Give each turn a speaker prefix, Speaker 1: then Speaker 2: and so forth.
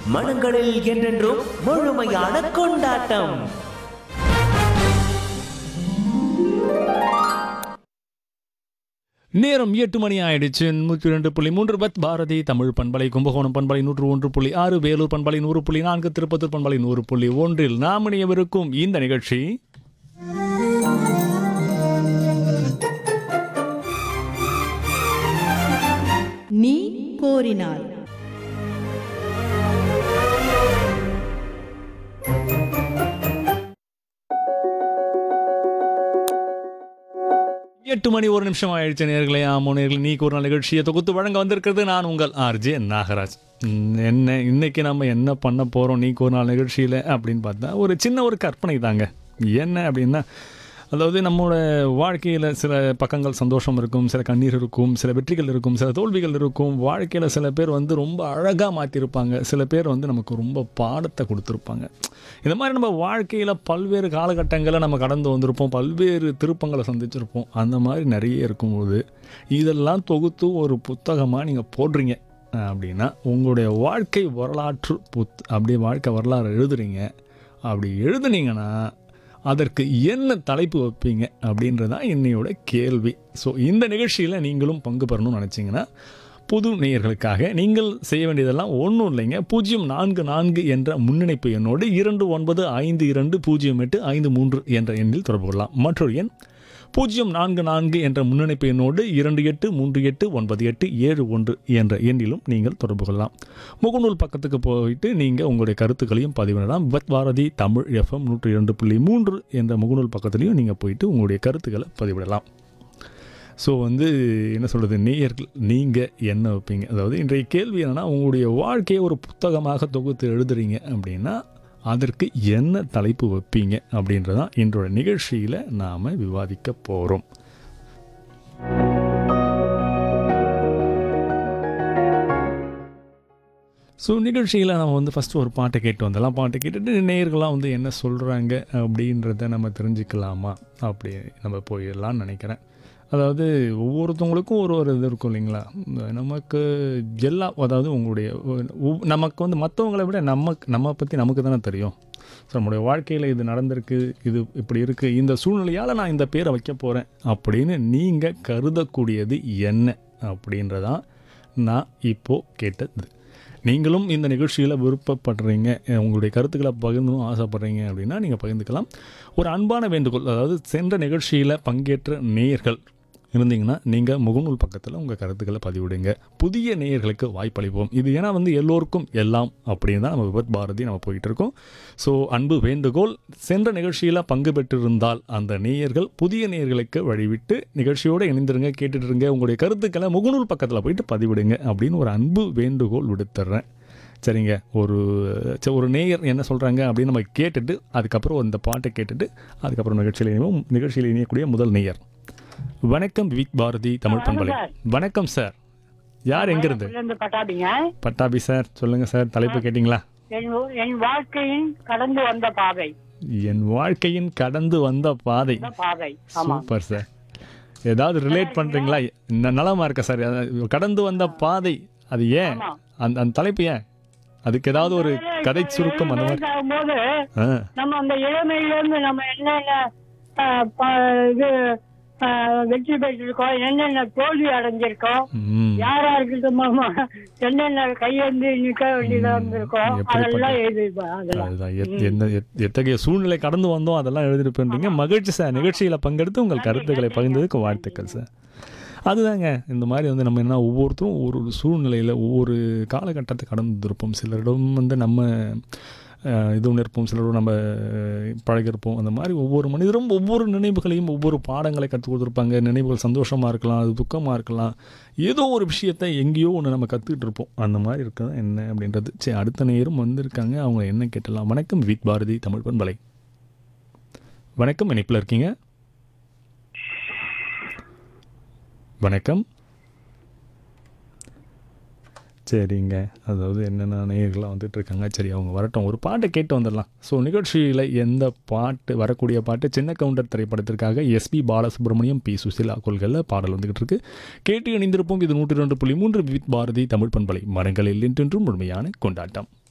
Speaker 1: மனங்களில் என்றென்றும் முழுமையான கொண்டாட்டம்
Speaker 2: நேரம் எட்டு மணி ஆயிடுச்சு நூற்றி ரெண்டு புள்ளி மூன்று பத் பாரதி தமிழ் பண்பலை கும்பகோணம் பண்பலை நூற்று ஒன்று புள்ளி ஆறு வேலூர் பண்பலை நூறு புள்ளி நான்கு திருப்பத்தூர் பண்பலை நூறு புள்ளி ஒன்றில் நாம் இணையவிருக்கும் இந்த நிகழ்ச்சி
Speaker 3: நீ கோரினாய்
Speaker 2: எட்டு மணி ஒரு நிமிஷம் ஆயிடுச்சு நேர்களே ஆமோ நேர்கள் நீ ஒரு நாள் நிகழ்ச்சியை தொகுத்து வழங்க வந்திருக்கிறது நான் உங்கள் ஆர்ஜே நாகராஜ் ம், என்ன இன்னைக்கு நம்ம என்ன பண்ண போகிறோம் நீ ஒரு நாள் நிகழ்ச்சியில் அப்படின்னு பார்த்தா ஒரு சின்ன ஒரு கற்பனை தாங்க என்ன அப்படின்னா அதாவது நம்மளோட வாழ்க்கையில் சில பக்கங்கள் சந்தோஷம் இருக்கும் சில கண்ணீர் இருக்கும் சில வெற்றிகள் இருக்கும் சில தோல்விகள் இருக்கும் வாழ்க்கையில் சில பேர் வந்து ரொம்ப அழகாக மாற்றிருப்பாங்க சில பேர் வந்து நமக்கு ரொம்ப பாடத்தை கொடுத்துருப்பாங்க இந்த மாதிரி நம்ம வாழ்க்கையில் பல்வேறு காலகட்டங்களை நம்ம கடந்து வந்திருப்போம் பல்வேறு திருப்பங்களை சந்திச்சிருப்போம் அந்த மாதிரி நிறைய இருக்கும்போது இதெல்லாம் தொகுத்து ஒரு புத்தகமாக நீங்கள் போடுறீங்க அப்படின்னா உங்களுடைய வாழ்க்கை வரலாற்று புத் அப்படியே வாழ்க்கை வரலாறு எழுதுறீங்க அப்படி எழுதுனீங்கன்னா அதற்கு என்ன தலைப்பு வைப்பீங்க அப்படின்றதான் என்னையோட கேள்வி ஸோ இந்த நிகழ்ச்சியில் நீங்களும் பங்கு பெறணும்னு நினச்சிங்கன்னா புது நேயர்களுக்காக நீங்கள் செய்ய வேண்டியதெல்லாம் ஒன்றும் இல்லைங்க பூஜ்ஜியம் நான்கு நான்கு என்ற முன்னிணைப்பு எண்ணோடு இரண்டு ஒன்பது ஐந்து இரண்டு பூஜ்ஜியம் எட்டு ஐந்து மூன்று என்ற எண்ணில் தொடர்பு கொள்ளலாம் மற்றொரு எண் பூஜ்ஜியம் நான்கு நான்கு என்ற முன்னணிப்பு எண்ணோடு இரண்டு எட்டு மூன்று எட்டு ஒன்பது எட்டு ஏழு ஒன்று என்ற எண்ணிலும் நீங்கள் தொடர்பு கொள்ளலாம் முகநூல் பக்கத்துக்கு போயிட்டு நீங்கள் உங்களுடைய கருத்துக்களையும் பதிவிடலாம் பத் பாரதி தமிழ் எஃப்எம் நூற்றி இரண்டு புள்ளி மூன்று என்ற முகநூல் பக்கத்துலையும் நீங்கள் போயிட்டு உங்களுடைய கருத்துக்களை பதிவிடலாம் ஸோ வந்து என்ன சொல்கிறது நேயர்கள் நீங்கள் என்ன வைப்பீங்க அதாவது இன்றைய கேள்வி என்னென்னா உங்களுடைய வாழ்க்கையை ஒரு புத்தகமாக தொகுத்து எழுதுறீங்க அப்படின்னா அதற்கு என்ன தலைப்பு வைப்பீங்க அப்படின்றதான் இன்றோட நிகழ்ச்சியில் நாம் விவாதிக்க போகிறோம் ஸோ நிகழ்ச்சியில் நம்ம வந்து ஃபஸ்ட்டு ஒரு பாட்டை கேட்டு வந்தெல்லாம் பாட்டை கேட்டுட்டு நேயர்கள்லாம் வந்து என்ன சொல்கிறாங்க அப்படின்றத நம்ம தெரிஞ்சுக்கலாமா அப்படி நம்ம போயிடலாம்னு நினைக்கிறேன் அதாவது ஒவ்வொருத்தவங்களுக்கும் ஒரு ஒரு இது இருக்கும் இல்லைங்களா இந்த நமக்கு எல்லா அதாவது உங்களுடைய ஒவ்- நமக்கு வந்து மற்றவங்களை விட நமக்கு நம்ம பற்றி நமக்கு தானே தெரியும் ஸோ நம்முடைய வாழ்க்கையில் இது நடந்திருக்கு இது இப்படி இருக்குது இந்த சூழ்நிலையால் நான் இந்த பேரை வைக்க போகிறேன் அப்படின்னு நீங்கள் கருதக்கூடியது என்ன அப்படின்றதான் நான் இப்போது கேட்டது நீங்களும் இந்த நிகழ்ச்சியில் விருப்பப்படுறீங்க அஹ் உங்களுடைய கருத்துக்களை பகிர்ந்தணும் ஆசைப்படுறீங்க அப்படின்னா நீங்கள் பகிர்ந்துக்கலாம் ஒரு அன்பான வேண்டுகோள் அதாவது சென்ற நிகழ்ச்சியில் பங்கேற்ற நேயர்கள் இருந்தீங்கன்னா நீங்கள் முகநூல் பக்கத்தில் உங்கள் கருத்துக்களை பதிவிடுங்க புதிய நேயர்களுக்கு வாய்ப்பளிப்போம் இது ஏன்னா வந்து எல்லோருக்கும் எல்லாம் அப்படின்னு தான் நம்ம விபத் பாரதி நம்ம போயிட்டு இருக்கோம் ஸோ அன்பு வேண்டுகோள் சென்ற நிகழ்ச்சியில் பங்கு பெற்றிருந்தால் அந்த நேயர்கள் புதிய நேயர்களுக்கு வழிவிட்டு நிகழ்ச்சியோடு இணைந்திருங்க கேட்டுட்டு இருங்க உங்களுடைய கருத்துக்களை முகநூல் பக்கத்தில் போயிட்டு பதிவிடுங்க அப்படின்னு ஒரு அன்பு வேண்டுகோள் விடுத்துறேன் சரிங்க ஒரு சரி, ஒரு நேயர் என்ன சொல்கிறாங்க அப்படின்னு நம்ம கேட்டுட்டு அதுக்கப்புறம் இந்த பாட்டை கேட்டுட்டு அதுக்கப்புறம் நிகழ்ச்சியில் இணைவோம் நிகழ்ச்சியில் இணையக்கூடிய முதல் நேயர் வணக்கம் வித் பாரதி தமிழ் பண்பலை வணக்கம் சார் யார் எங்கிருந்து
Speaker 4: இருந்து பட்டாபிங்க
Speaker 2: பட்டாபி சார் சொல்லுங்கள் சார் தலைப்பு கேட்டிங்களா
Speaker 4: என் என் வாழ்க்கையின் கடந்து வந்த பாதை
Speaker 2: என் வாழ்க்கையின் கடந்து வந்த பாதை
Speaker 4: இந்த பாதை ஆமா
Speaker 2: சூப்பர் சார் ஏதாவது ரிலேட் பண்ணுறீங்களா ந- நலமா இருக்க சார் அதாவது கடந்து வந்த பாதை அது ஏன்
Speaker 4: ஆமா.
Speaker 2: அந்த அந்த தலைப்பு ஏன் அதுக்கு ஏதாவது ஒரு கதை சுருக்கம் அந்த மாதிரி
Speaker 4: போது
Speaker 2: ஆ
Speaker 4: நம்ம அந்த இளமையில இருந்து நம்ம என்னென்ன ஆ, ப- இது ஆ, வெற்றி பெற்றிருக்கோம் என்னென்ன தோல்வி அடைஞ்சிருக்கோம்
Speaker 2: ம்
Speaker 4: யாரா இருக்கட்டும் மாமா என்னென்ன கையேந்தி நிக்க வேண்டியதா இருந்திருக்கோம்
Speaker 2: எப்படிப்பட்ட-
Speaker 4: அதெல்லாம் எழுதிப்பா அதெல்லாம்
Speaker 2: அதுதான் எத்- எந்த எத்- எத்தகைய சூழ்நிலை கடந்து வந்தோம் அதெல்லாம் எழுதிருப்பேன்றீங்க மகிழ்ச்சி சார் நிகழ்ச்சியில் பங்கெடுத்து உங்கள் கருத்துக்களை பகிர்ந்ததுக்கு வாழ்த்துக்கள் சார் அதுதாங்க இந்த மாதிரி வந்து நம்ம என்ன ஒவ்வொருத்தரும் ஒரு ஒரு சூழ்நிலையில் ஒவ்வொரு காலகட்டத்தை கடந்து இருப்போம் சிலரிடம் வந்து நம்ம அஹ், இதுவும் இருப்போம் சிலரோடு நம்ம அஹ், பழகியிருப்போம் அந்த மாதிரி ஒவ்வொரு மனிதரும் ஒவ்வொரு நினைவுகளையும் ஒவ்வொரு பாடங்களை கற்றுக் கொடுத்துருப்பாங்க நினைவுகள் சந்தோஷமாக இருக்கலாம் அது துக்கமாக இருக்கலாம் ஏதோ ஒரு விஷயத்தை எங்கேயோ ஒன்று நம்ம கற்றுக்கிட்டு இருப்போம் அந்த மாதிரி இருக்கிறது என்ன அப்படின்றது சரி அடுத்த நேரம் வந்திருக்காங்க அவங்க என்ன கேட்டலாம் வணக்கம் வித் பாரதி தமிழ் பண்பலை வணக்கம் இணைப்பில் இருக்கீங்க வணக்கம் சரிங்க அதாவது என்னென்ன நேயர்களாக வந்துட்டு இருக்காங்க சரி அவங்க வரட்டும் ஒரு பாட்டை கேட்டு வந்துடலாம் ஸோ நிகழ்ச்சியில் எந்த பாட்டு வரக்கூடிய பாட்டு சின்ன கவுண்டர் திரைப்படத்திற்காக எஸ்பி பாலசுப்ரமணியம் பி சுசிலா கொள்கையில் பாடல் வந்துகிட்டு இருக்கு கேட்டு இணைந்திருப்போம் இது நூற்றி ரெண்டு புள்ளி மூன்று வித் பாரதி தமிழ் பண்பலை மரங்களில் என்றென்றும் முழுமையான கொண்டாட்டம்